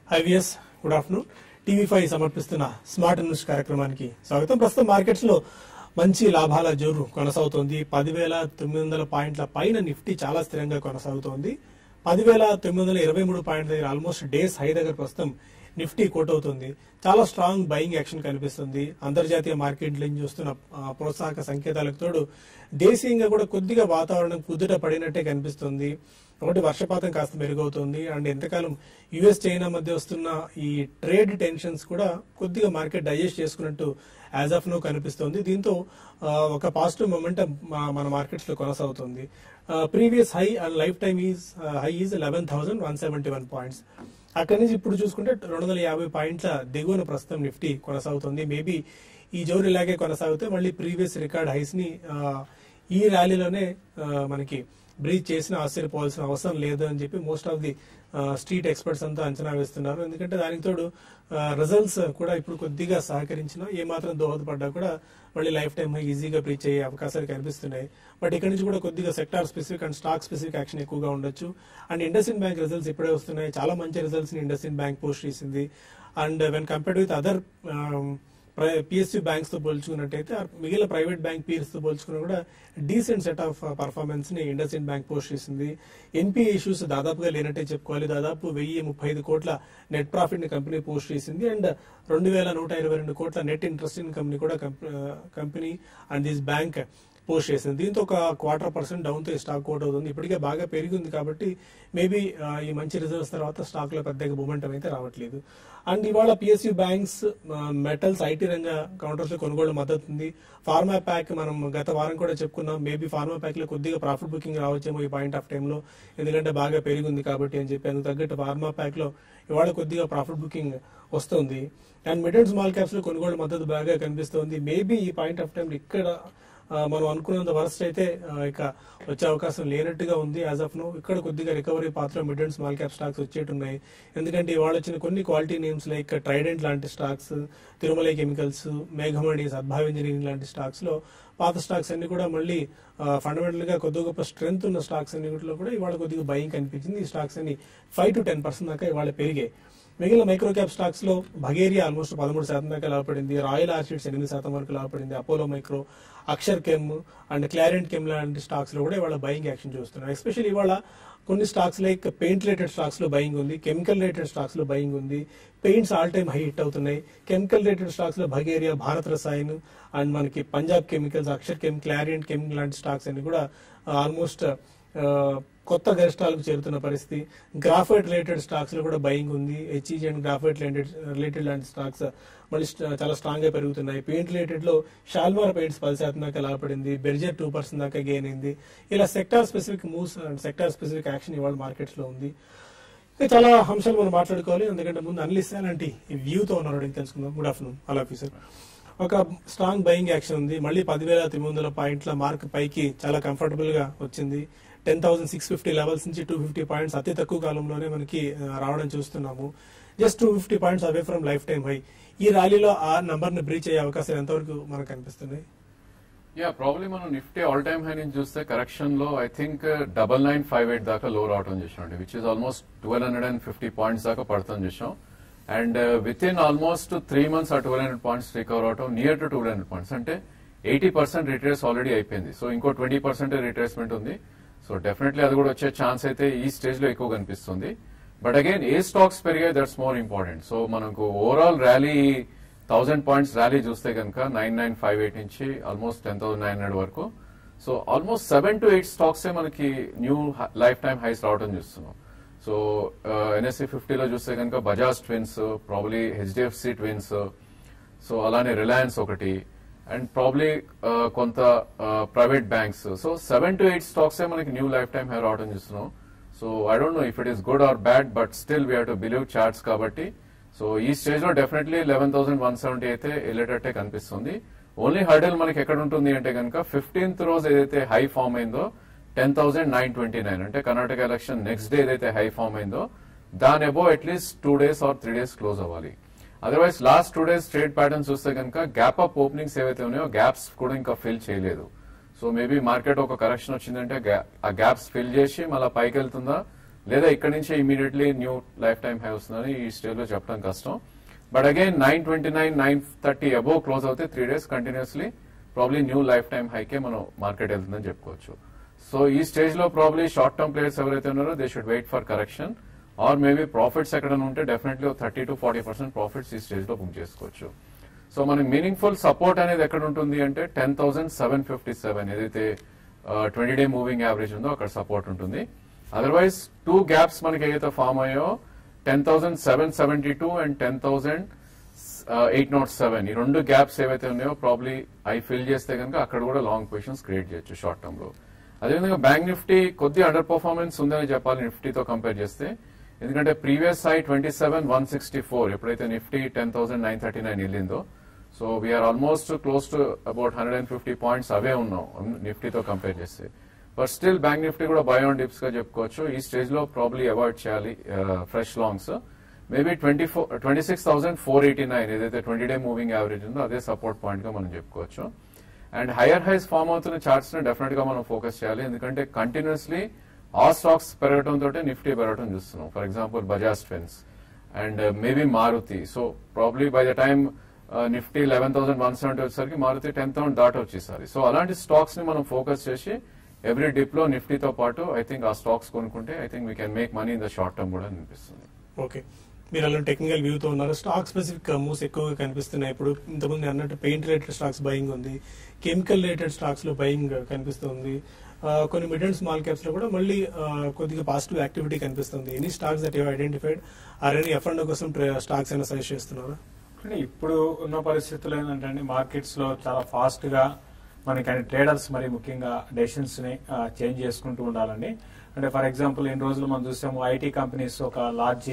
IVS good afternoon TV five సమర్పిస్తున్న smart news కార్యక్రమానికి స్వాగతం ప్రస్తుతం మార్కెట్స్ లో మంచి లాభాల జోరు కొనసాగుతోంది పదివేల తొమ్మిది వందల పాయింట్ల పైన నిఫ్టీ చాలా స్థిరంగా కొనసాగుతోంది పదివేల తొమ్మిది వందల ఇరవై మూడు పాయింట్ దగ్గర ఆల్మోస్ట్ డేస్ హై దగ్గర ప్రస్తుతం నిఫ్టీ కోట్ అవుతుంది చాలా స్ట్రాంగ్ బయింగ్ యాక్షన్ కనిపిస్తుంది అంతర్జాతీయ మార్కెట్ నుంచి చూస్తున్న ఆ, ప్రోత్సాహక సంకేతాలకు తోడు దేశీయంగా కూడా కొద్దిగా వాతావరణం కుదుట పడినట్టే కనిపిస్తుంది ఒకటి వర్షపాతం కాస్త మెరుగవుతుంది అండ్ ఎంతకాలం యుఎస్ చైనా మధ్య వస్తున్న ఈ ట్రేడ్ టెన్షన్స్ కూడా కొద్దిగా మార్కెట్ డైజెస్ట్ చేసుకున్నట్టు యాజ్ ఆఫ్ నో కనిపిస్తుంది దీంతో ఆ, ఒక పాజిటివ్ మొమెంటం మన మార్కెట్స్ లో కొనసాగుతుంది previous high and life time is high is eleven thousand one seventy one points అక్కడి నుంచి ఇప్పుడు చూసుకుంటే రెండు వందల యాభై పాయింట్ల దిగువన ప్రస్తుతం నిఫ్టీ కొనసాగుతుంది మేబీ ఈ జోరు ఇలాగే కొనసాగితే మళ్ళీ ప్రీవియస్ రికార్డ్ హైస్ ని ఆ, ఈ ర్యాలీలోనే ఆ, మనకి బ్రీచ్ చేసిన ఆశ్చర్యపోవాల్సిన అవసరం లేదు అని చెప్పి most of the street experts అంతా అంచనా వేస్తున్నారు ఎందుకంటే దానికి తోడు రిజల్ట్స్ కూడా ఇప్పుడు కొద్దిగా సహకరించిన ఏమాత్రం దోహదపడ్డా కూడా మళ్ళీ లైఫ్ టైమ్ ఈజీగా బ్రీచ్ అయ్యే అవకాశాలు కనిపిస్తున్నాయి బట్ ఇక్కడ నుంచి కూడా కొద్దిగా sector specific and stock specific action ఎక్కువగా ఉండొచ్చు అండ్ ఇండస్ఇన్ బ్యాంక్ రిజల్ట్స్ ఇప్పుడే వస్తున్నాయి చాలా మంచి రిజల్ట్స్ ని ఇండస్ఇన్ బ్యాంక్ పోస్ట్ చేసింది and when compared with other PSU banks తో పోల్చుకున్నట్టయితే ఆ మిగిలిన ప్రైవేట్ బ్యాంక్ పీర్స్ తో పోల్చుకున్నా కూడా డీసెంట్ సెట్ ఆఫ్ పర్ఫార్మెన్స్ ని ఇండస్ఇన్ బ్యాంక్ పోస్ట్ చేసింది ఎన్పిఏ ఇష్యూస్ దాదాపుగా లేనట్టే చెప్పుకోవాలి దాదాపు వెయ్యి ముప్పై ఐదు కోట్ల నెట్ ప్రాఫిట్ ని కంపెనీ పోస్ట్ చేసింది అండ్ రెండు వేల నూట ఇరవై రెండు కోట్ల నెట్ ఇంట్రెస్ట్ ఇన్ కంపెనీ కూడా company and this bank post చేసింది దీంతో ఒక క్వార్టర్ పర్సెంట్ డౌన్ తో ఈ స్టాక్ కోట్ అవుతుంది ఇప్పటికే బాగా పెరిగింది కాబట్టి మేబీ ఈ మంచి రిజల్ట్స్ తర్వాత స్టాక్ లో పెద్దగా మూమెంటం అయితే రావట్లేదు అండ్ ఇవాళ పిఎస్యూ బ్యాంక్స్ మెటల్స్ ఐటీ రంగ కౌంటర్స్ లో కొనుగోలు మద్దతు ఉంది ఫార్మా ప్యాక్ మనం గత వారం కూడా చెప్పుకున్నాం మేబీ ఫార్మా ప్యాక్ లో కొద్దిగా ప్రాఫిట్ బుకింగ్ రావచ్చేమో ఈ పాయింట్ ఆఫ్ టైం లో ఎందుకంటే బాగా పెరిగింది కాబట్టి అని చెప్పి అందుకు తగ్గట్టు ఫార్మా ప్యాక్ లో ఇవాళ కొద్దిగా ప్రాఫిట్ బుకింగ్ వస్తుంది and mid and small caps లో కొనుగోలు మద్దతు బాగా కనిపిస్తుంది మేబీ ఈ పాయింట్ ఆఫ్ టైం ఇక్కడ ఆ, మనం అనుకున్నంత వరస్ట్ అయితే ఆ, ఇక వచ్చే అవకాశం లేనట్టుగా ఉంది యాజ్ ఆఫ్ నో ఇక్కడ కొద్దిగా రికవరీ పాత్ర mid and small cap stocks వచ్చేట్టున్నాయి ఎందుకంటే ఇవాళ వచ్చిన కొన్ని క్వాలిటీ నేమ్స్ లైక్ ట్రైడెంట్ లాంటి స్టాక్స్ తిరుమల కెమికల్స్ మేఘమణి సద్భావ్ ఇంజనీరింగ్ లాంటి స్టాక్స్ లో పాత స్టాక్స్ అన్ని కూడా మళ్ళీ ఫండమెంటల్ గా కొద్ది గొప్ప స్ట్రెంత్ ఉన్న స్టాక్స్ అన్నిటిలో కూడా ఇవాళ కొద్దిగా బయింగ్ కనిపించింది ఈ స్టాక్స్ అన్ని ఫైవ్ టు టెన్ పర్సెంట్ దాకా ఇవాళ పెరిగాయి మిగిలిన మైక్రో క్యాప్ స్టాక్స్ లో భగేరియా ఆల్మోస్ట్ పదమూడు శాతం దాకా లాభపడింది రాయల్ ఆర్చిడ్స్ ఎనిమిది శాతం వరకు లాభపడింది అపోలో మైక్రో అక్షర్ కెమ్ అండ్ క్లారెంట్ కెమ్ లాంటి స్టాక్స్ లో కూడా ఇవాళ బయింగ్ యాక్షన్ చూస్తున్నారు ఎస్పెషల్లీ ఇవాళ కొన్ని stocks like paint related stocks లో బయింగ్ ఉంది కెమికల్ రిలేటెడ్ స్టాక్స్ లో బయింగ్ ఉంది paints all time high hit అవుతున్నాయి కెమికల్ రిలేటెడ్ స్టాక్స్ లో భగేరియా భారత్ రసాయన్ అండ్ మనకి పంజాబ్ కెమికల్స్ అక్షర్ కెమ్ క్లారియంట్ కెమ్ లాంటి స్టాక్స్ అన్ని కూడా ఆల్మోస్ట్ కొత్త గరిష్టాలకు చేరుతున్న పరిస్థితి గ్రాఫైట్ రిలేటెడ్ స్టాక్స్ లో కూడా బయింగ్ ఉంది HEG and graphite related related లాంటి స్టాక్స్ మళ్ళీ స్ట్- చాలా స్ట్రాంగ్ గా పెరుగుతున్నాయి పెయింట్ రిలేటెడ్ లో షాల్మార్ పెయింట్స్ పది శాతం దాకా లాభపడింది బెర్జర్ టూ పర్సెంట్ దాకా గెయిన్ అయింది ఇలా sector specific moves and sector specific action ఇవాళ మార్కెట్స్ లో ఉంది ఇంకా చాలా అంశాలు మనం మాట్లాడుకోవాలి ఎందుకంటే ముందు అనలిస్ట్ అలాంటి వ్యూ తో ఉన్నారు అడిగి తెలుసుకుందాం గుడ్ ఆఫ్టర్నూన్ హలో ఆఫీసర్ ఒక స్ట్రాంగ్ బయింగ్ యాక్షన్ ఉంది మళ్ళీ పదివేల తొమ్మిది వందల పాయింట్ల మార్క్ పైకి చాలా కంఫర్టబుల్ గా వచ్చింది ten thousand six fifty levels నుంచి టూ ఫిఫ్టీ పాయింట్స్ అతి తక్కువ కాలంలోనే మనకి ఆ, రావడం చూస్తున్నాము just two fifty points away from life time high ఈ ర్యాలీలో ఆ నంబర్ ని బ్రీచ్ అయ్యే అవకాశాలు ఎంతవరకు మనకు కనిపిస్తున్నాయి యా ప్రాబ్లీ మనం నిఫ్టీ ఆల్ టైమ్ హై నుంచి చూస్తే కరెక్షన్ లో I think double nine five eight దాకా లో రావడం చూసాం which is almost twelve hundred and fifty points దాకా పడతాం చూసాం and within almost three months ఆ ట్వెల్వ్ హండ్రెడ్ పాయింట్స్ రికవర్ అవటం near to two hundred points అంటే ఎయిటీ పర్సెంట్ రిట్రేస్ ఆల్రెడీ అయిపోయింది సో ఇంకో ట్వంటీ పర్సెంట్ రిట్రేస్మెంట్ ఉంది so definitely అది కూడా వచ్చే ఛాన్స్ అయితే ఈ స్టేజ్ లో ఎక్కువ కనిపిస్తుంది బట్ అగైన్ ఏ స్టాక్స్ పెరిగాయి దట్స్ మోర్ ఇంపార్టెంట్ సో మనకు overall rally thousand points rally చూస్తే కనుక నైన్ నైన్ ఫైవ్ ఎయిట్ నుంచి almost ten thousand nine hundred వరకు so almost seven to eight stocks మనకి న్యూ లైఫ్ టైం హైస్ రావడం చూస్తున్నాం సో ఎన్ఎస్సి ఫిఫ్టీలో చూస్తే కనుక Bajaj twins probably HDFC twins so అలానే రిలయన్స్ ఒకటి అండ్ ప్రాబ్లీ కొంత private banks so seven to eight stocks మనకి న్యూ లైఫ్ టైం హై రావడం చూస్తున్నాం so I don't know if it is good or bad but still we to believe charts కాబట్టి so ఈ stage లో definitely eleven thousand one seventy అయితే వెళ్ళేటట్టే కనిపిస్తుంది only hurdle మనకి ఎక్కడ ఉంటుంది అంటే కనుక ఫిఫ్టీన్త్ రోజు ఏదైతే హై ఫామ్ అయిందో ten thousand nine twenty nine అంటే కర్ణాటక ఎలక్షన్ నెక్స్ట్ డే ఏదైతే హై ఫామ్ అయిందో దాని above at least two days or three days close అవ్వాలి otherwise last two days trade pattern చూస్తే కనుక గ్యాప్ అప్ ఓపెనింగ్స్ ఏవైతే ఉన్నాయో గ్యాప్స్ కూడా ఇంకా ఫిల్ చేయలేదు సో మేబీ మార్కెట్ ఒక కరెక్షన్ వచ్చిందంటే గా- ఆ గ్యాప్స్ ఫిల్ చేసి మళ్ళీ పైకి వెళ్తుందా లేదా ఇక్కడ నుంచి immediately new life time high వస్తుందని ఈ స్టేజ్ లో చెప్పడం కష్టం but again nine twenty nine nine thirty above close అవుతే three days continuously probably new lifetime హైకే మనం మార్కెట్ వెళ్తుందని చెప్పుకోవచ్చు సో ఈ స్టేజ్ లో ప్రాబ్లీ షార్ట్ టర్మ్ ప్లేయర్స్ ఎవరైతే ఉన్నారో they should wait for correction or maybe profits ఎక్కడ ఉంటే definitely thirty to forty percent profits ఈ స్టేజ్ లో బుక్ చేసుకోవచ్చు సో మనకి మీనింగ్ఫుల్ సపోర్ట్ అనేది ఎక్కడ ఉంటుంది అంటే ten thousand seven fifty seven ఏదైతే ట్వంటీ డే మూవింగ్ యావరేజ్ ఉందో అక్కడ సపోర్ట్ ఉంటుంది అదర్వైజ్ టూ గ్యాప్స్ మనకి ఏదైతే ఫామ్ అయ్యో ten thousand seven seventy two and ten thousand eight not seven ఈ రెండు గ్యాప్స్ ఏవైతే ఉన్నాయో ప్రాబ్లీ అవి ఫిల్ చేస్తే కనుక అక్కడ కూడా లాంగ్ పొజిషన్స్ క్రియేట్ చేయొచ్చు షార్ట్ టర్మ్ లో అదేవిధంగా బ్యాంక్ నిఫ్టీ కొద్ది అండర్ పర్ఫార్మెన్స్ ఉందని చెప్పాలి నిఫ్టీతో కంపేర్ చేస్తే ఎందుకంటే previous high twenty seven one sixty four ఎప్పుడైతే Nifty ten thousand nine thirty nine వెళ్ళిందో so we are almost close to about hundred and fifty points away ఉన్నాం నిఫ్టీతో కంపేర్ చేస్తే బట్ స్టిల్ బ్యాంక్ నిఫ్టీ కూడా బై ఆన్ డిప్స్ గా చెప్పుకోవచ్చు ఈ stage లో ప్రాబ్లీ అవాయిడ్ చేయాలి fresh longs maybe twenty four twenty six thousand four eighty nine ఏదైతే ట్వంటీ డే మూవింగ్ యావరేజ్ ఉందో అదే సపోర్ట్ పాయింట్ గా మనం చెప్పుకోవచ్చు అండ్ హైయర్ హైస్ ఫామ్ అవుతున్న చార్ట్స్ ని డెఫినెట్ గా మనం ఫోకస్ చేయాలి ఎందుకంటే కంటిన్యూస్లీ ఆ స్టాక్స్ పెరగడం తోటే నిఫ్టీ పెరగడం చూస్తున్నాం for example Bajaj trends and maybe Maruti so probably by the time Nifty eleven thousand one seventy వచ్చేసరికి మారుతి టెన్ థౌసండ్ దాట్ వచ్చేసారి సో అలాంటి స్టాక్స్ ని మనం ఫోకస్ చేసి ఎవ్రీ డిప్ లో నిఫ్టీతో పాటు ఐ థింక్ ఆ స్టాక్స్ కొనుక్కుంటే I think we can make money in the short term కూడా అనిపిస్తుంది ఓకే మీరు అలా టెక్నికల్ వ్యూతో ఉన్నారు స్టాక్ స్పెసిఫిక్ మూవ్స్ ఎక్కువగా కనిపిస్తున్నాయి ఇప్పుడు ఇంతకుముందు నేను అన్నట్టు పెయింట్ రిలేటెడ్ స్టాక్స్ బయింగ్ ఉంది కెమికల్ రిలేటెడ్ స్టాక్స్ లో బయింగ్ కనిపిస్తుంది ఆ, కొన్ని మిడ్ అండ్ స్మాల్ క్యాప్స్ లో కూడా మళ్ళీ ఆ, కొద్దిగా పాజిటివ్ యాక్టివిటీ కనిపిస్తుంది any stocks that identified or any F and కోసం స్టాక్స్ అయినా సజెస్ట్ చేస్తున్నారా కానీ ఇప్పుడు ఉన్న పరిస్థితులు ఏంటంటే మార్కెట్స్ లో చాలా ఫాస్ట్ గా మనకి ట్రేడర్స్ మరి ముఖ్యంగా డెసిషన్స్ ని చేంజ్ చేసుకుంటూ ఉండాలండి అంటే ఫర్ ఎగ్జాంపుల్ ఇన్ని రోజులు మనం చూసాము ఐటీ కంపెనీస్ ఒక లార్జ్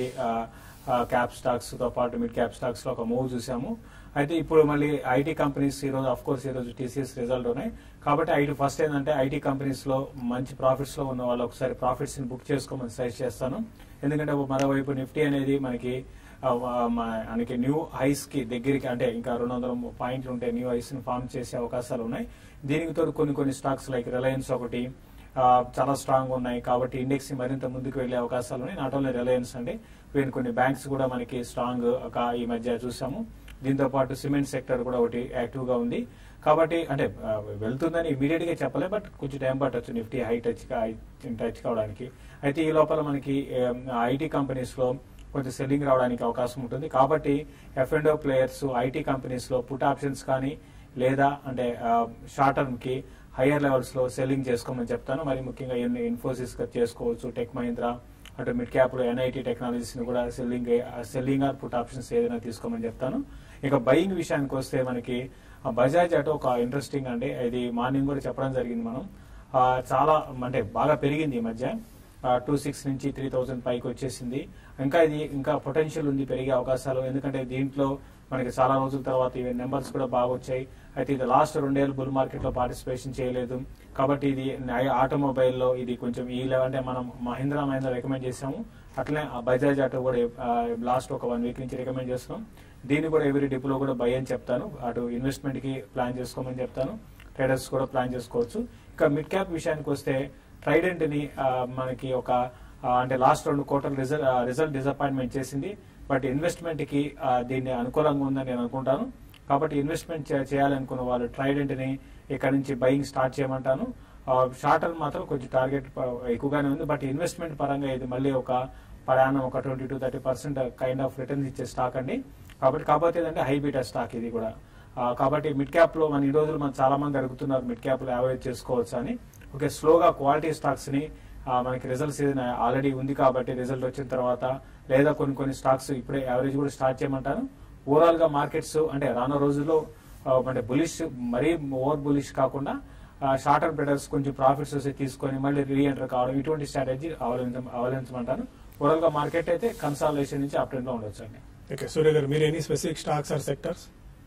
క్యాప్ స్టాక్స్ తో పాటు మిడ్ క్యాప్ స్టాక్స్ లో ఒక మూవ్ చూసాము అయితే ఇప్పుడు మళ్ళీ ఐటీ కంపెనీస్ ఈ రోజు అఫ్ కోర్స్ ఈ రోజు టీసీఎస్ రిజల్ట్ ఉన్నాయి కాబట్టి ఐటీ ఫస్ట్ ఏంటంటే ఐటీ కంపెనీస్ లో మంచి ప్రాఫిట్స్ లో ఉన్న వాళ్ళు ఒకసారి ప్రాఫిట్స్ ని బుక్ చేసుకోమని సజెస్ట్ చేస్తాను ఎందుకంటే మరోవైపు నిఫ్టీ అనేది మనకి ఆ, మా- మనకి న్యూ హైస్ కి దగ్గరికి అంటే ఇంకా రెండు వందల పాయింట్లు ఉంటే న్యూ హైస్ ని ఫామ్ చేసే అవకాశాలు ఉన్నాయి దీనికి తోడు కొన్ని కొన్ని స్టాక్స్ లైక్ రిలయన్స్ ఒకటి ఆ, చాలా స్ట్రాంగ్ ఉన్నాయి కాబట్టి ఇండెక్స్ మరింత ముందుకు వెళ్లే అవకాశాలు ఉన్నాయి నాట్ ఓన్లీ రిలయన్స్ అండి ఈవెన్ కొన్ని బ్యాంక్స్ కూడా మనకి స్ట్రాంగ్ ఒక ఈ మధ్య చూసాము దీంతో పాటు సిమెంట్ సెక్టర్ కూడా ఒకటి యాక్టివ్ గా ఉంది కాబట్టి అంటే ఆ, వెళ్తుందని ఇమీడియట్ గా చెప్పలే బట్ కొంచెం టైం పట్టొచ్చు నిఫ్టీ హై టచ్ టచ్ కావడానికి అయితే ఈ లోపల మనకి ఐటీ కంపెనీస్ లో కొంచెం సెల్లింగ్ రావడానికి అవకాశం ఉంటుంది కాబట్టి F and players IT companies లో పుట్ ఆప్షన్స్ కానీ లేదా అంటే షార్ట్ టర్మ్ కి హయ్యర్ లెవెల్స్ లో సెల్లింగ్ చేసుకోమని చెప్తాను మరి ముఖ్యంగా ఇన్ఫోసిస్ చేసుకోవచ్చు టెక్ మహీంద్రా అటు మిడ్ క్యాప్ లో ఎన్ఐటి టెక్నాలజీస్ ని కూడా selling selling or put options ఏదైనా తీసుకోమని చెప్తాను ఇక బయింగ్ విషయానికి వస్తే మనకి ఆ బజాజ్ ఆటో ఒక ఇంట్రెస్టింగ్ అండి ఇది మార్నింగ్ కూడా చెప్పడం జరిగింది మనం ఆ, చాలా అంటే బాగా పెరిగింది ఈ మధ్య టూ సిక్స్ నుంచి త్రీ థౌజండ్ పైకి వచ్చేసింది ఇంకా ఇది ఇంకా పొటెన్షియల్ ఉంది పెరిగే అవకాశాలు ఎందుకంటే దీంట్లో మనకి చాలా రోజుల తర్వాత ఇవి నెంబర్స్ కూడా బాగా వచ్చాయి అయితే ఇది లాస్ట్ రెండేళ్ళు బుల్ మార్కెట్ లో పార్టిసిపేషన్ చేయలేదు కాబట్టి ఇది ఆటోమొబైల్ లో ఇది కొంచెం ఈ లెవెల్ అంటే మనం మహీంద్రా మహీంద్రా రికమెండ్ చేసాము అట్లనే ఆ బజాజ్ ఆటో కూడా లాస్ట్ ఒక వన్ వీక్ నుంచి రికమెండ్ చేస్తున్నాం దీన్ని కూడా ఎవరి డిపోలో కూడా బై అని చెప్తాను అటు ఇన్వెస్ట్మెంట్ కి ప్లాన్ చేసుకోమని చెప్తాను ట్రేడర్స్ కూడా ప్లాన్ చేసుకోవచ్చు ఇక మిడ్ క్యాప్ విషయానికి వస్తే ట్రైడెంట్ ని ఆ, మనకి ఒక ఆ, అంటే లాస్ట్ రెండు కోటర్ రిజల్ట్ రిజల్ట్ డిసప్పాయింట్మెంట్ చేసింది బట్ ఇన్వెస్ట్మెంట్ కి ఆ, దీన్ని అనుకూలంగా ఉందని నేను అనుకుంటాను కాబట్టి ఇన్వెస్ట్మెంట్ చే- చేయాలనుకున్న వాళ్ళు ట్రైడెంట్ ని ఇక్కడ నుంచి బయింగ్ స్టార్ట్ చేయమంటాను షార్ట్ టర్మ్ మాత్రం కొంచెం టార్గెట్ ప- ఎక్కువగానే ఉంది బట్ ఇన్వెస్ట్మెంట్ పరంగా ఇది మళ్ళీ ఒక ప్రయాణం ఒక twenty to thirty percent kind of returns ఇచ్చే స్టాక్ అండి కాబట్టి కాకపోతే ఏంటంటే హై బీటా స్టాక్ ఇది కూడా ఆ, కాబట్టి మిడ్ క్యాప్ లో మన ఈ రోజులు మన చాలా మంది అడుగుతున్నారు మిడ్ క్యాప్ లో యావరేజ్ చేసుకోవచ్చు అని ఓకే స్లోగా క్వాలిటీ స్టాక్స్ ని ఆ, మనకి రిజల్ట్ సీజన్ ఆల్రెడీ ఉంది కాబట్టి రిజల్ట్ వచ్చిన తర్వాత లేదా కొన్ని కొన్ని స్టాక్స్ ఇప్పుడే యావరేజ్ కూడా స్టార్ట్ చేయమంటాను ఓవరాల్ గా మార్కెట్స్ అంటే రానున్న రోజుల్లో ఆ, అంటే బులిష్ మరీ ఓవర్ బులిష్ కాకుండా షార్ట్ టర్మ్ ట్రేడర్స్ కొంచెం ప్రాఫిట్స్ వస్తే తీసుకొని మళ్ళీ రీ ఎంటర్ కావడం ఇటువంటి స్ట్రాటజీ అవలంబించ అవలంబించమంటాను ఓవరాల్ గా మార్కెట్ అయితే కన్సాలేషన్ నుంచి అప్ ట్రెండ్ లో ఉండొచ్చు అండి ఓకే సూర్య గారు మీరు any specific stocks or sectors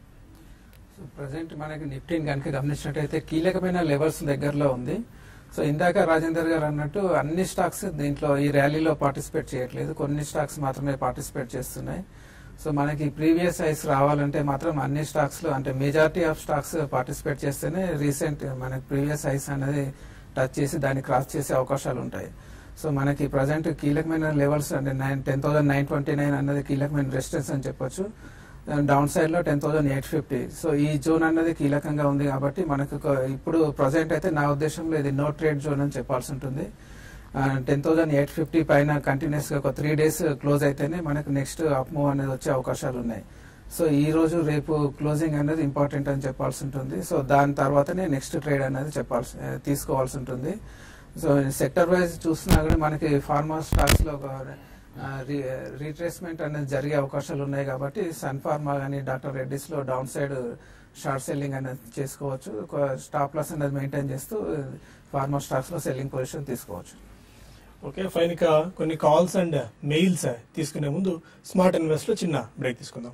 so present మనకి నిఫ్టీని కనుక గమనించినట్టయితే కీలకమైన లెవెల్స్ దగ్గరలో ఉంది సో ఇందాక రాజేందర్ గారు అన్నట్టు అన్ని స్టాక్స్ దీంట్లో ఈ ర్యాలీలో పార్టిసిపేట్ చేయట్లేదు కొన్ని స్టాక్స్ మాత్రమే పార్టిసిపేట్ చేస్తున్నాయి సో మనకి ప్రీవియస్ హైస్ రావాలంటే మాత్రం అన్ని స్టాక్స్ లో అంటే మెజారిటీ ఆఫ్ స్టాక్స్ పార్టిసిపేట్ చేస్తేనే రీసెంట్ మనకి ప్రీవియస్ హైస్ అనేది టచ్ చేసి దాన్ని క్రాస్ చేసే అవకాశాలు ఉంటాయి సో మనకి ప్రజెంట్ కీలకమైన లెవెల్స్ అంటే nine ten thousand nine twenty nine అన్నది కీలకమైన రెసిస్టెన్స్ అని చెప్పొచ్చు డౌన్ సైడ్ లో ten thousand eight fifty so ఈ జోన్ అన్నది కీలకంగా ఉంది కాబట్టి మనకు ఒక- ఇప్పుడు ప్రజెంట్ అయితే నా ఉద్దేశంలో ఇది నో ట్రేడ్ జోన్ అని చెప్పాల్సి ఉంటుంది టెన్ థౌసండ్ ఎయిట్ ఫిఫ్టీ పైన కంటిన్యూస్ గా ఒక త్రీ డేస్ క్లోజ్ అయితేనే మనకు నెక్స్ట్ అప్ మూవ్ అనేది వచ్చే అవకాశాలు ఉన్నాయి సో ఈ రోజు రేపు క్లోజింగ్ అనేది ఇంపార్టెంట్ అని చెప్పాల్సి ఉంటుంది సో దాని తర్వాతనే నెక్స్ట్ ట్రేడ్ అనేది చెప్పాల్సి ఆ, తీసుకోవాల్సి ఉంటుంది సో సెక్టర్ వైజ్ చూస్తున్నా కూడా మనకి ఫార్మా స్టాక్స్ లో ఒక రీట్రేస్మెంట్ అనేది జరిగే అవకాశాలు ఉన్నాయి కాబట్టి సన్ ఫార్మా కానీ డాక్టర్ రెడ్డిస్ లో డౌన్ సైడ్ షార్ట్ సెల్లింగ్ అనేది చేసుకోవచ్చు ఒక స్టాప్ లాస్ అనేది మెయింటైన్ చేస్తూ ఫార్మా స్టాక్స్ లో సెల్లింగ్ పొజిషన్ తీసుకోవచ్చు ఓకే ఫైన్ ఇక కొన్ని కాల్స్ అండ్ మెయిల్స్ తీసుకునే ముందు స్మార్ట్ ఇన్వెస్ట్ లో చిన్న బ్రేక్ తీసుకుందాం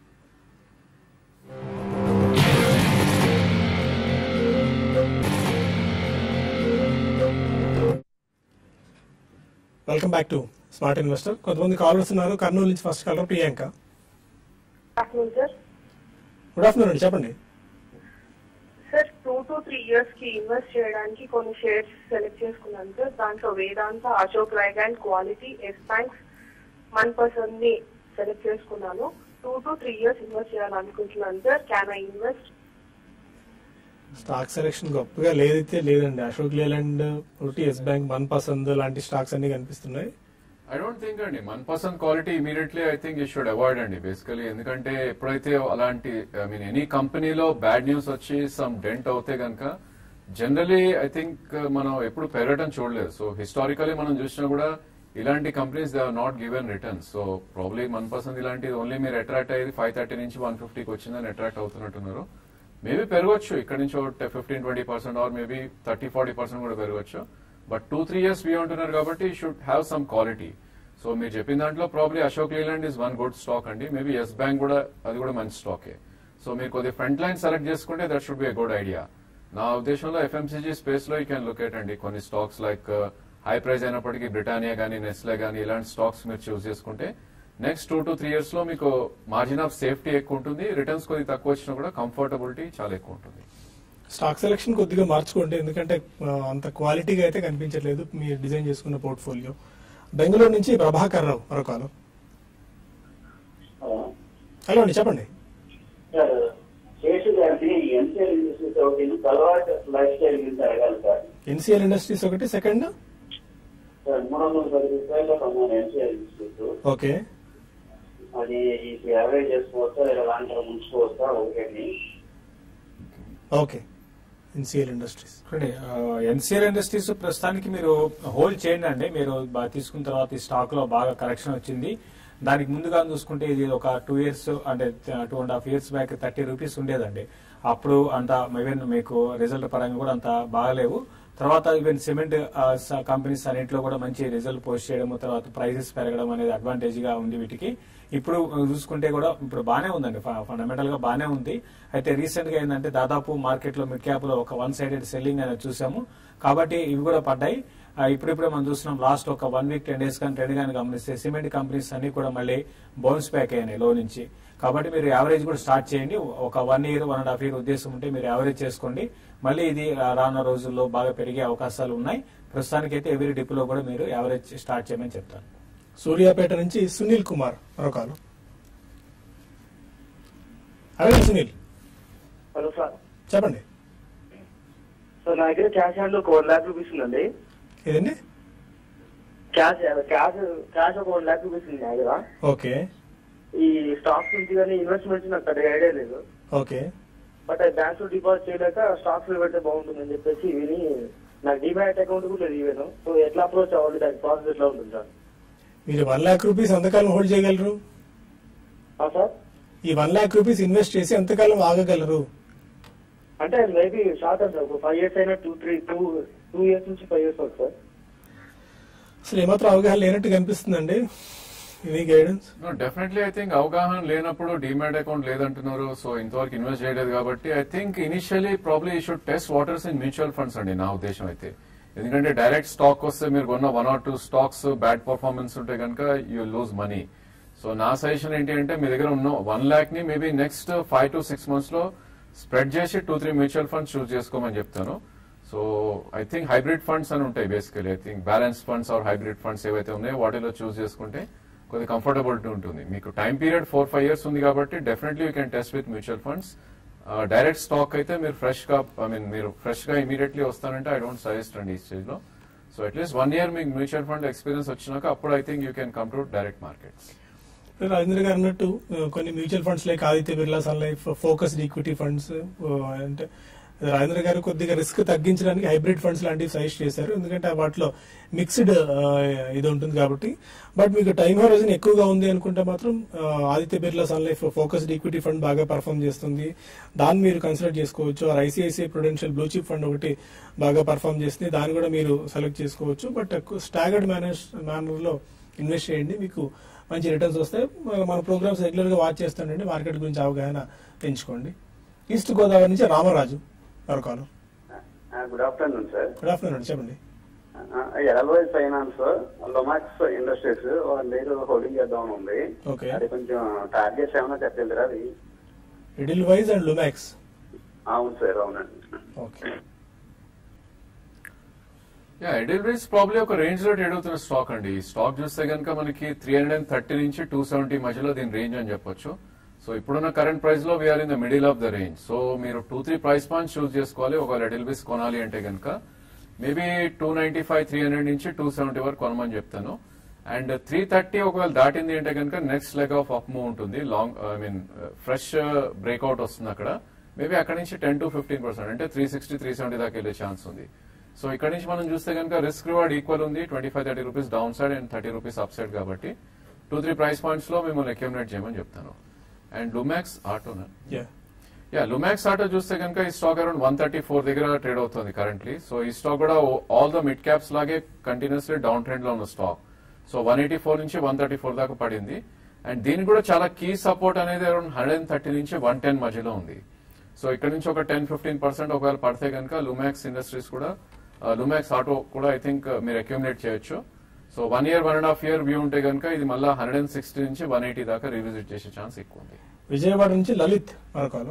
welcome back to smart investor కొంతమంది కాలర్స్ ఉన్నారు కర్నూలు నుంచి first caller Priyanka afternoon sir good afternoon అండి చెప్పండి sir two to three years కి ఇన్వెస్ట్ చేయడానికి కొన్ని షేర్స్ సెలెక్ట్ చేసుకున్నాను సార్ దాంట్లో వేదాంత అశోక్ రైగాండ్ quality Yes banks one person ని సెలెక్ట్ చేసుకున్నాను two to three years invest చేయాలనుకుంటున్నాను sir can I invest stock selection గొప్పగా లేదైతే లేదండి అశోక్ లేలాండ్ ఒకటి ఎస్ బ్యాంక్ వన్ పసంద్ లాంటి స్టాక్స్ అన్ని కనిపిస్తున్నాయి ఐ డోంట్ థింక్ అండి one percent quality immediately I think you should avoid అండి బేసికలీ ఎందుకంటే ఎప్పుడైతే అలాంటి ఐ మీన్ ఎనీ కంపెనీలో బ్యాడ్ న్యూస్ వచ్చి సమ్ డెంట్ అవుతే గనక జనరలీ ఐ థింక్ మనం ఎప్పుడు పెరగడం చూడలేదు సో హిస్టారికలీ మనం చూసినా కూడా ఇలాంటి companies they not given return so probably one percent ఇలాంటిది ఓన్లీ మీరు అట్రాక్ట్ అయ్యేది ఫైవ్ థర్టీ నుంచి వన్ ఫిఫ్టీకి వచ్చిందని అట్రాక్ట్ అవుతున్నట్టున్నారు మేబీ పెరగచ్చు ఇక్కడ నుంచి fifteen twenty percent or maybe thirty forty percent కూడా పెరగచ్చు but two three years we ఉంటున్నారు కాబట్టి should have some quality so మీరు చెప్పిన దాంట్లో probably Ashok Leyland is one good stock అండి మేబీ ఎస్ బ్యాంక్ కూడా అది కూడా మంచి స్టాకే సో మీరు కొద్ది ఫ్రంట్ లైన్ సెలెక్ట్ చేసుకుంటే that should be a good idea నా ఉద్దేశంలో ఎఫ్ఎంసీజీ స్పేస్ లో యూ క్యాన్ లొకేట్ అండి కొన్ని స్టాక్స్ లైక్ హై ప్రైస్ అయినప్పటికీ బ్రిటానియా కానీ నెస్లే కానీ ఇలాంటి స్టాక్స్ మీరు చూస్ చేసుకుంటే next two to three years లో మీకు మార్జిన్ ఆఫ్ సేఫ్టీ ఎక్కువ ఉంటుంది రిటర్న్స్ కొద్ది తక్కువ వచ్చినా కూడా కంఫర్టబిలిటీ చాలా ఎక్కువ ఉంటుంది స్టాక్ సెలెక్షన్ కొద్దిగా మార్చుకోండి ఎందుకంటే ఆ, అంత క్వాలిటీగా అయితే కనిపించట్లేదు మీరు డిజైన్ చేసుకున్న పోర్ట్ఫోలియో బెంగళూరు నుంచి ప్రభాకర్ రావు మరో కాలం హలో అండి చెప్పండి శేషు గారిని ఎన్సీఎల్ ఇండస్ట్రీస్ ఒకటి తలవాట్ లైఫ్ స్టైల్ గురించి అడగాలి సార్ ఎన్సీఎల్ ఇండస్ట్రీస్ ఒకటి సెకండ్ సార్ మూడు వందల పది రూపాయల్లో కొన్నాను ఎన్సీఎల్ ఇన్స్టిట్యూట్ ఓకే అది ఇప్పుడు యావరేజ్ చేసుకోవచ్చా లేదా లాంగ్ టర్మ్ ఉంచుకోవచ్చా ఒకటి okay NCL Industries NCL Industries ప్రస్తుతానికి మీరు హోల్డ్ చేయండి అండి మీరు బా- తీసుకున్న తర్వాత ఈ స్టాక్ లో బాగా కరెక్షన్ వచ్చింది దానికి ముందుగా చూసుకుంటే ఇది ఒక టూ ఇయర్స్ అంటే two and half years back thirty rupees ఉండేదండి అప్పుడు అంత ఈవెన్ మీకు రిజల్ట్ పరంగా కూడా అంత బాగలేవు తర్వాత ఈవెన్ సిమెంట్ కంపెనీస్ అన్నింటిలో కూడా మంచి రిజల్ట్ పోస్ట్ చేయడం తర్వాత ప్రైసెస్ పెరగడం అనేది అడ్వాంటేజ్ గా ఉంది వీటికి ఇప్పుడు చూసుకుంటే కూడా ఇప్పుడు బానే ఉందండి ఫండమెంటల్ గా బానే ఉంది అయితే రీసెంట్ గా ఏంటంటే దాదాపు మార్కెట్ లో మిడ్ క్యాప్ లో ఒక వన్ సైడెడ్ సెల్లింగ్ అనేది చూసాము కాబట్టి ఇవి కూడా పడ్డాయి ఆ, ఇప్పుడిప్పుడే మనం చూస్తున్నాం లాస్ట్ ఒక వన్ వీక్ టెన్ డేస్ కానీ ట్రెండ్ కానీ గమనిస్తే సిమెంట్ కంపెనీస్ అన్ని కూడా మళ్ళీ బౌన్స్ బ్యాక్ అయినాయి లో నుంచి కాబట్టి మీరు యావరేజ్ కూడా స్టార్ట్ చేయండి ఒక one year one and half year ఉద్దేశం ఉంటే మీరు యావరేజ్ చేసుకోండి మళ్ళీ ఇది రా- రానున్న రోజుల్లో బాగా పెరిగే అవకాశాలు ఉన్నాయి ప్రస్తుతానికైతే ఎవరి డిప్ లో కూడా మీరు యావరేజ్ స్టార్ట్ చేయమని చెప్తాను సూర్యాపేట నుంచి సునీల్ కుమార్ మరో కాలం అదే సునీల్ హలో సార్ చెప్పండి సార్ నా దగ్గర క్యాష్ హ్యాండ్ ఒక వన్ ల్యాక్ రూపీస్ ఉందండి ఏదండి క్యాష్ క్యాష్ క్యాష్ ఒక వన్ ల్యాక్ రూపీస్ ఉంది నా దగ్గర ఓకే ఈ స్టాక్స్ నుంచి కానీ ఇన్వెస్ట్మెంట్స్ నాకు పెద్దగా ఐడియా లేదు ఓకే బట్ అది బ్యాంక్స్ లో డిపాజిట్ చేయలేక స్టాక్స్ లో పెడితే బాగుంటుందని చెప్పేసి విని నాకు డిమాట్ అకౌంట్ కూడా లేదు ఈవెన్ సో ఎట్లా అప్రోచ్ అవ్వాలి దాని ప్రాసెస్ ఎట్లా ఉంటుంది సార్ మీరు వన్ లాక్ రూపీస్ ఎంతకాలం హోల్డ్ చేయగలరు ఆ సార్ ఈ వన్ లాక్ రూపీస్ ఇన్వెస్ట్ చేసి ఎంతకాలం ఆగగలరు అంటే మేబీ షార్ట్ సార్ ఒక ఫైవ్ ఇయర్స్ అయినా two three two two years నుంచి ఫైవ్ ఇయర్స్ అవుతుంది సార్ అసలు ఏమాత్రం అవగాహన లేనట్టు కనిపిస్తుందండి ఇది guidance no definitely I think అవగాహన లేనప్పుడు డిమాట్ అకౌంట్ లేదంటున్నారు సో ఇంతవరకు ఇన్వెస్ట్ చేయలేదు కాబట్టి ఐ థింక్ ఇనిషియలీ ప్రాబ్లీ ఈ should test waters in mutual funds అండి నా ఉద్దేశం అయితే ఎందుకంటే డైరెక్ట్ స్టాక్ వస్తే మీరు కొన్న one or two stocks bad performance ఉంటే కనుక యూ లూజ్ మనీ సో నా సజెషన్ ఏంటి అంటే మీ దగ్గర ఉన్న వన్ ల్యాక్ ని maybe next five to six months లో స్ప్రెడ్ చేసి two three mutual funds choose చేసుకోమని చెప్తాను so I think hybrid funds అని ఉంటాయి basically I think balance funds or hybrid funds ఏవైతే ఉన్నాయో వాటిలో చూస్ చేసుకుంటే కొద్ది కంఫర్టబిలిటీ ఉంటుంది మీకు time period four five years ఉంది కాబట్టి definitely you can test with mutual funds direct stock అయితే మీరు ఫ్రెష్ గా ఐ మీన్ మీరు ఫ్రెష్ గా ఇమీడియట్లీ వస్తానంటే ఐ డోంట్ సజెస్ట్ అండి ఈ స్టేజ్ లో సో అట్లీస్ట్ వన్ ఇయర్ మీకు మ్యూచువల్ ఫండ్ ఎక్స్పీరియన్స్ వచ్చినాక అప్పుడు I think you can come to direct markets Rajendra garu అన్నట్టు ఆ, కొన్ని mutual funds like Aditya Birla Sun Life focused equity funds అంటే రాజేంద్ర గారు కొద్దిగా రిస్క్ తగ్గించడానికి హైబ్రిడ్ ఫండ్స్ లాంటివి సజెస్ట్ చేశారు ఎందుకంటే వాటిలో మిక్స్డ్ ఇది ఉంటుంది కాబట్టి బట్ మీకు టైం హోరైజన్ ఎక్కువగా ఉంది అనుకుంటే మాత్రం ఆ, Aditya Birla Sun Life focused equity fund బాగా పర్ఫామ్ చేస్తుంది దాన్ని మీరు కన్సిడర్ చేసుకోవచ్చు or ICICI prudential blue chip fund ఒకటి బాగా పర్ఫామ్ చేస్తుంది దాన్ని కూడా మీరు సెలెక్ట్ చేసుకోవచ్చు బట్ స్టాగర్డ్ మేనేజ్ మేనర్ లో ఇన్వెస్ట్ చేయండి మీకు మంచి రిటర్న్స్ వస్తాయి మన- మన ప్రోగ్రామ్స్ రెగ్యులర్ గా వాచ్ చేస్తానండి మార్కెట్ గురించి అవగాహన పెంచుకోండి ఈస్ట్ గోదావరి నుంచి రామరాజు మరొకరు good afternoon sir good afternoon అండి చెప్పండి ఎల్వైజ్ ఫైనాన్స్ లొమాక్స్ ఇండస్ట్రీస్ వాళ్ళ దగ్గర హోల్డింగ్ చేద్దాం ఉంది ఓకే అది కొంచెం టార్గెట్స్ ఏమైనా చెప్పగలరా అది రిడిల్ వైజ్ అండ్ లుమాక్స్ అవును సార్ అవునండి ఓకే యా ఎడిల్వేస్ ప్రాబ్లీ ఒక రేంజ్ లో ట్రేడ్ అవుతున్న స్టాక్ అండి ఈ స్టాక్ చూస్తే కనుక మనకి త్రీ హండ్రెడ్ అండ్ థర్టీ నుంచి టూ సెవెంటీ మధ్యలో దీని రేంజ్ అని చెప్పొచ్చు సో ఇప్పుడున్న కరెంట్ ప్రైస్ లో we are in the middle of the range so మీరు two three price points choose చేసుకోవాలి ఒకవేళ ఎడిల్వేస్ కొనాలి అంటే కనుక maybe two ninety five three hundred నుంచి టూ సెవెంటీ వరకు కొనమని చెప్తాను అండ్ త్రీ థర్టీ ఒకవేళ దాటింది అంటే కనుక next leg of up move ఉంటుంది long I mean fresh breakout వస్తుంది అక్కడ మేబీ అక్కడ నుంచి టెన్ టు ఫిఫ్టీన్ పర్సెంట్ అంటే త్రీ సిక్స్టీ త్రీ సెవెంటీ దాకా వెళ్ళే ఛాన్స్ ఉంది సో ఇక్కడ నుంచి మనం చూస్తే కనుక రిస్క్ రివార్డ్ ఈక్వల్ ఉంది twenty five thirty rupees down side and thirty rupees up side కాబట్టి టూ త్రీ ప్రైస్ పాయింట్స్ లో మిమ్మల్ని అక్యూమినేట్ చేయమని చెప్తాను అండ్ లుమాక్స్ ఆటోనా యా యా లుమాక్స్ ఆటో చూస్తే కనుక ఈ stock around one thirty four దగ్గర ట్రేడ్ అవుతుంది కరెంట్లీ సో ఈ స్టాక్ కూడా ఆల్ ద మిడ్ క్యాప్స్ లాగే కంటిన్యూస్లీ డౌన్ ట్రెండ్ లో ఉన్న stock so one eighty four నుంచి వన్ థర్టీ ఫోర్ దాకా పడింది అండ్ దీనికి కూడా చాలా కీ సపోర్ట్ అనేది అరౌండ్ హండ్రెడ్ అండ్ థర్టీ నుంచి వన్ టెన్ మధ్యలో ఉంది సో ఇక్కడ నుంచి ఒక టెన్ ఫిఫ్టీన్ పర్సెంట్ ఒకవేళ పడితే కనుక లుమాక్స్ ఇండస్ట్రీస్ కూడా లుమాక్స్ ఆటో కూడా ఐ థింక్ మీరు అక్యూమిలేట్ చేయొచ్చు so one year one and half year view ఉంటే కనుక ఇది మళ్ళీ హండ్రెడ్ అండ్ సిక్స్టీ నుంచి వన్ ఎయిటీ దాకా రివిజిట్ చేసే ఛాన్స్ ఎక్కువ ఉంది విజయవాడ నుంచి లలిత్ మరొకరు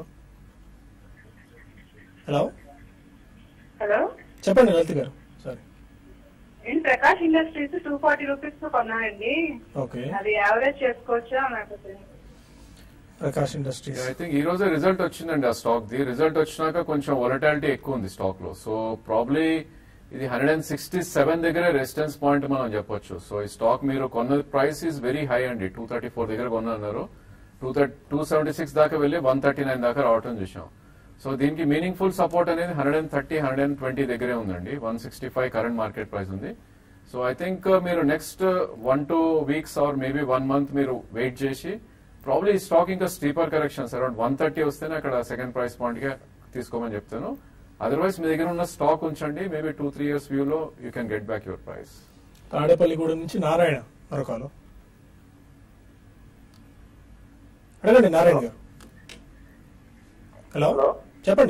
హలో హలో చెప్పండి లలిత్ గారు సారీ నేను Prakash industries two forty rupees తో కొన్నానండి ఓకే అది యావరేజ్ చేసుకోవచ్చా నాకు ప్రకాష్ ఇండస్ట్రీస్ ఐ థింక్ ఈ రోజే రిజల్ట్ వచ్చిందండి ఆ స్టాక్ ది రిజల్ట్ వచ్చినాక కొంచెం వొలటాలిటీ ఎక్కువ ఉంది స్టాక్ లో సో ప్రాబ్లీ ఇది హండ్రెడ్ అండ్ సిక్స్టీ సెవెన్ దగ్గరే రెసిస్టెన్స్ పాయింట్ మనం చెప్పొచ్చు సో ఈ స్టాక్ మీరు కొన్న ప్రైస్ ఈస్ వెరీ హై అండి టూ థర్టీ ఫోర్ దగ్గర కొన్నారు two thirty two seventy six దాకా వెళ్ళి వన్ థర్టీ నైన్ దాకా రావటం చూసాం సో దీనికి మీనింగ్ఫుల్ సపోర్ట్ అనేది hundred and thirty hundred and twenty దగ్గరే ఉందండి one sixty five current market price ఉంది సో ఐ థింక్ మీరు next one two weeks or maybe one month మీరు వెయిట్ చేసి ప్రాబ్లీ ఈ స్టాక్ ఇంకా steeper corrections around one thirty వస్తేనే అక్కడ సెకండ్ ప్రైస్ పాయింట్ గా తీసుకోమని చెప్తాను అదర్వైజ్ మీ దగ్గర ఉన్న స్టాక్ ఉంచండి maybe two three years view లో you can get back your price Tadepalligudem నుంచి నారాయణ మరొకరు అడగండి నారాయణ గారు హలో హలో. చెప్పండి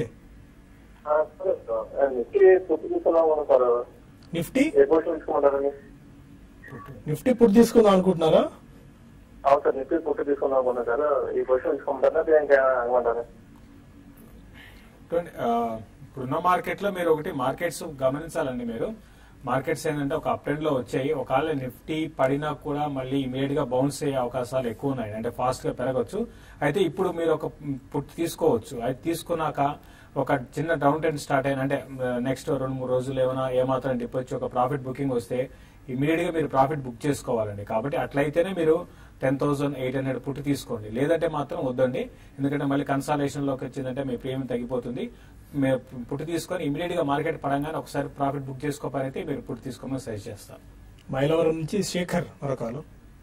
నిఫ్టీ పుట్టి తీసుకున్నాం సార్ నిఫ్టీ ఏ పొజిషన్ తీసుకుంటారండి నిఫ్టీ పూర్తి తీసుకుందాం అనుకుంటున్నారా అవును సార్ నిఫ్టీ పుట్టి తీసుకుందాం అనుకున్నా సార్ ఈ పొజిషన్ తీసుకుంటారా దేనికి అనుకుంటారా చూడండి, ఆ, ఇప్పుడున్న మార్కెట్ లో మీరు ఒకటి మార్కెట్స్ గమనించాలండి మీరు మార్కెట్స్ ఏంటంటే ఒక అప్ ట్రెండ్ లో వచ్చాయి ఒకవేళ నిఫ్టీ పడినా కూడా మళ్ళీ ఇమీడియట్ గా బౌన్స్ అయ్యే అవకాశాలు ఎక్కువ ఉన్నాయి అంటే ఫాస్ట్ గా పెరగచ్చు అయితే ఇప్పుడు మీరు ఒక పుట్ తీసుకోవచ్చు అది తీసుకున్నాక ఒక చిన్న డౌన్ ట్రెండ్ స్టార్ట్ అయిన అంటే నెక్స్ట్ రెండు మూడు రోజులు ఏమైనా ఏమాత్రం డిప్ వచ్చి ఒక ప్రాఫిట్ బుకింగ్ వస్తే ఇమీడియట్ గా మీరు ప్రాఫిట్ బుక్ చేసుకోవాలండి కాబట్టి అట్లయితేనే మీరు టెన్ థౌసండ్ ఎయిట్ హండ్రెడ్ పుట్టి తీసుకోండి లేదంటే మాత్రం వద్దండి ఎందుకంటే మళ్ళీ కన్సాలేషన్ లోకి వచ్చిందంటే మీ ప్రీమియం తగ్గిపోతుంది మీరు పుట్టి తీసుకొని ఇమీడియట్ గా మార్కెట్ పడంగానే ఒకసారి ప్రాఫిట్ బుక్ చేసుకోకపోతే మీరు పుట్టి తీసుకోమని సజెస్ట్ చేస్తాను మైలవరం నుంచి శేఖర్ మరొకరు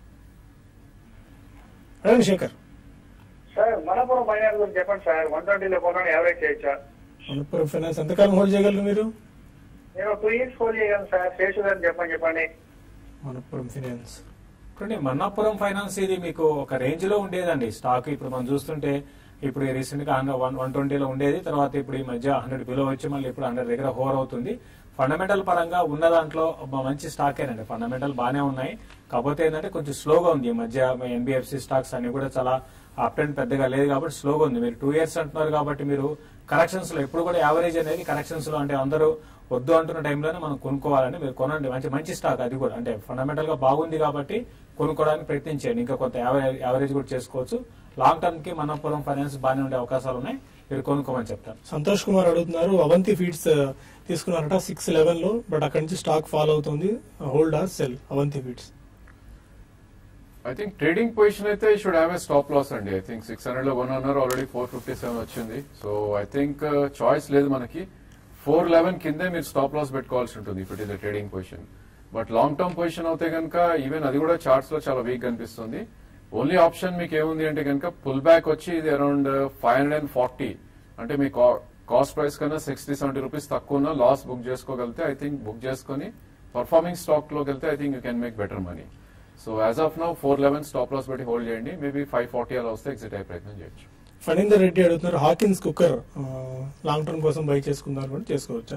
అడగండి శేఖర్ సార్ మనపురం ఫైనాన్స్ గురించి చెప్పండి సార్ వన్ ట్వంటీలో కొన్నాను యావరేజ్ చేయొచ్చా మణిపురం ఫైనాన్స్ ఎంతకాలం హోల్డ్ చేయగలరు మీరు నేను టూ ఇయర్స్ హోల్డ్ చేయగలను సార్ శేషు గారిని చెప్పండి చెప్పండి మణిపురం ఫైనాన్స్ చూడండి మన్నాపురం ఫైనాన్స్ ఇది మీకు ఒక రేంజ్ లో ఉండేదండి స్టాక్ ఇప్పుడు మనం చూస్తుంటే ఇప్పుడు రీసెంట్ గా వన్ వన్ ట్వంటీలో ఉండేది తర్వాత ఇప్పుడు ఈ మధ్య హండ్రెడ్ బిలో వచ్చి మళ్ళీ ఇప్పుడు హండ్రెడ్ దగ్గర హోర్ అవుతుంది ఫండమెంటల్ పరంగా ఉన్న దాంట్లో ఒక మంచి స్టాకేనండి ఫండమెంటల్ బాగానే ఉన్నాయి కాకపోతే ఏంటంటే కొంచెం స్లోగా ఉంది ఈ మధ్య ఎన్బిఎఫ్సి స్టాక్స్ అన్ని కూడా చాలా అప్ ట్రెండ్ పెద్దగా లేదు కాబట్టి స్లోగా ఉంది మీరు టూ ఇయర్స్ అంటున్నారు కాబట్టి మీరు కరెక్షన్స్ లో ఎప్పుడు కూడా యావరేజ్ అనేది కరెక్షన్స్ లో అంటే అందరూ వద్దు అంటున్న టైంలోనే మనం కొనుక్కోవాలని మీరు కొనండి మంచి మంచి స్టాక్ అది కూడా అంటే ఫండమెంటల్ గా బాగుంది కాబట్టి కొనుక్కోవడానికి ప్రయత్నించండి ఇంకా కొంత యావరేజ్ యావరేజ్ కూడా చేసుకోవచ్చు లాంగ్ టర్మ్ కి మనపురం ఫైనాన్స్ బాగానే ఉండే అవకాశాలు ఉన్నాయి మీరు కొనుక్కోమని చెప్తాను సంతోష్ కుమార్ అడుగుతున్నారు అవంతి ఫీడ్స్ ఆ, తీసుకున్నారట సిక్స్ లెవెన్ లో బట్ అక్కడి నుంచి స్టాక్ ఫాలో అవుతుంది hold or sell Avanti feeds I think trading position అయితే should have a stop loss అండి ఐ థింక్ సిక్స్ హండ్రెడ్ లో కొన్నారు ఆల్రెడీ ఫోర్ ఫిఫ్టీ సెవెన్ వచ్చింది సో ఐ థింక్ చాయిస్ లేదు మనకి ఫోర్ లెవెన్ కిందే మీరు స్టాప్ లాస్ పెట్టుకోవాల్సి ఉంటుంది if it is trading position but long term position అయితే కనుక ఈవెన్ అది కూడా చార్ట్స్ లో చాలా వీక్ కనిపిస్తుంది ఓన్లీ ఆప్షన్ మీకు ఏముంది అంటే కనుక పుల్ బ్యాక్ వచ్చి ఇది around five hundred and forty అంటే మీ కాస్ట్ ప్రైస్ కన్నా సిక్స్టీ సెవెంటీ రూపీస్ తక్కువ ఉన్న లాస్ బుక్ చేసుకోగలిగితే ఐ థింక్ బుక్ చేసుకొని పర్ఫార్మింగ్ స్టాక్ లోకి వెళ్తే I think you can make better money so as of now four eleven stop loss పెట్టి హోల్డ్ చేయండి మేబీ ఫైవ్ ఫార్టీ అలా వస్తే ఎగ్జిట్ అయ్యే ప్రయత్నం చేయొచ్చు ఫణీందర్ రెడ్డి అడుగుతున్నారు హాకిన్స్ కుక్కర్ లాంగ్ టర్మ్ కోసం బై చేసుకున్నారు కూడా చేసుకోవచ్చా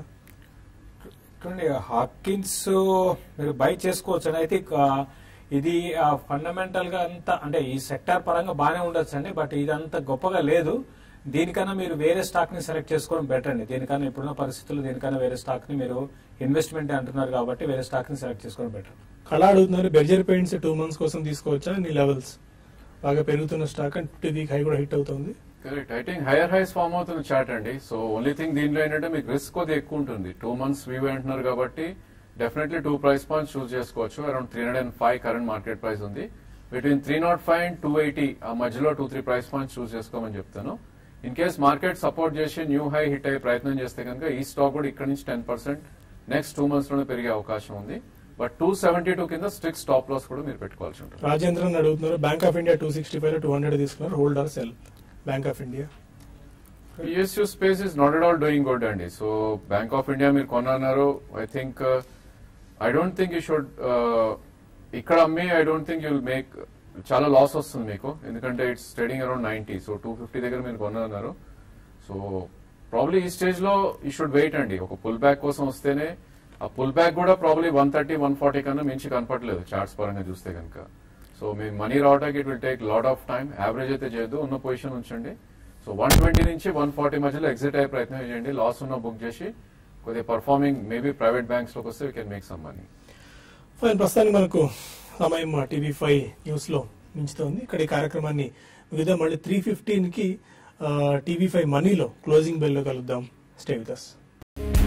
చూడండి హాకిన్స్ మీరు బై చేసుకోవచ్చు అని అయితే ఇది ఫండమెంటల్ గా అంత అంటే ఈ సెక్టార్ పరంగా బాగానే ఉండొచ్చు అండి బట్ ఇది అంత గొప్పగా లేదు దీనికన్నా మీరు వేరే స్టాక్ ని సెలెక్ట్ చేసుకోవడం బెటర్ అండి దీనికన్నా ఇప్పుడున్న పరిస్థితుల్లో దీనికన్నా వేరే స్టాక్ ని మీరు ఇన్వెస్ట్మెంట్ అంటున్నారు కాబట్టి వేరే స్టాక్ ని సెలెక్ట్ చేసుకోవడం బెటర్ కళ అడుగుతున్నారు బెర్జర్ పెయింట్స్ టూ మంత్స్ కోసం తీసుకోవచ్చా నీ లెవెల్స్ బాగా పెరుగుతున్న stock and fifty week high కూడా హిట్ అవుతుంది correct I think higher highs form అవుతుంది చార్ట్ అండి సో ఓన్లీ థింగ్ దీనిలో ఏంటంటే మీకు రిస్క్ కొద్దిగా ఎక్కువ ఉంటుంది టూ మంత్స్ వ్యూ అంటున్నారు కాబట్టి definitely two price points choose చేసుకోవచ్చు around three hundred and five current market price ఉంది between three naught five and two eighty ఆ మధ్యలో two three price points choose చేసుకోమని చెప్తాను ఇన్ కేస్ మార్కెట్ సపోర్ట్ చేసి new high hit అయ్యే ప్రయత్నం చేస్తే కనుక ఈ స్టాక్ కూడా ఇక్కడ నుంచి ten percent next two months లోనే పెరిగే అవకాశం ఉంది బట్ టూ సెవెంటీ టూ కింద స్ట్రిక్ స్టాప్ లాస్ కూడా మీరు పెట్టుకోవాల్సి ఉంటుంది రాజేంద్రన్ అడుగుతున్నారు Bank of India two sixty five లో టూ హండ్రెడ్ తీసుకున్నారు hold or sell Bank of India PSU space is not at all doing good అండి సో బ్యాంక్ ఆఫ్ ఇండియా మీరు కొన్నారు I think I don't think you should ఇక్కడ అమ్మి I don't think you'll make చాలా loss వస్తుంది మీకు ఎందుకంటే it's trading around ninety so two fifty దగ్గర మీరు కొన్నారు సో ప్రాబ్లీ ఈ స్టేజ్ లో ఈ షుడ్ వెయిట్ అండి ఒక పుల్ బ్యాక్ కోసం వస్తేనే ఆ పుల్ బ్యాక్ కూడా probably one thirty one forty కన్నా మించి కనపట్లేదు చార్ట్స్ పరంగా చూస్తే కనుక సో మీ మనీ రావడానికి it will take lot of time average అయితే చేయొద్దు ఉన్న పొజిషన్ ఉంచండి సో వన్ ట్వంటీ నుంచి వన్ ఫార్టీ మధ్యలో ఎగ్జిట్ అయ్యే ప్రయత్నం చేయండి లాస్ ఉన్న బుక్ చేసి కొద్దిగా పర్ఫార్మింగ్ మేబీ ప్రైవేట్ బ్యాంక్స్ లోకి వస్తే we can make some money fine ప్రస్తుతానికి మనకు సమయం టీవీ ఫైవ్ న్యూస్ లో మించుతోంది ఇక్కడ ఈ కార్యక్రమాన్ని మిగతా మళ్ళీ త్రీ ఫిఫ్టీన్ కి టీవీ ఫైవ్ మనీలో క్లోజింగ్ బెల్ లో కలుద్దాం స్టే విత్ అస్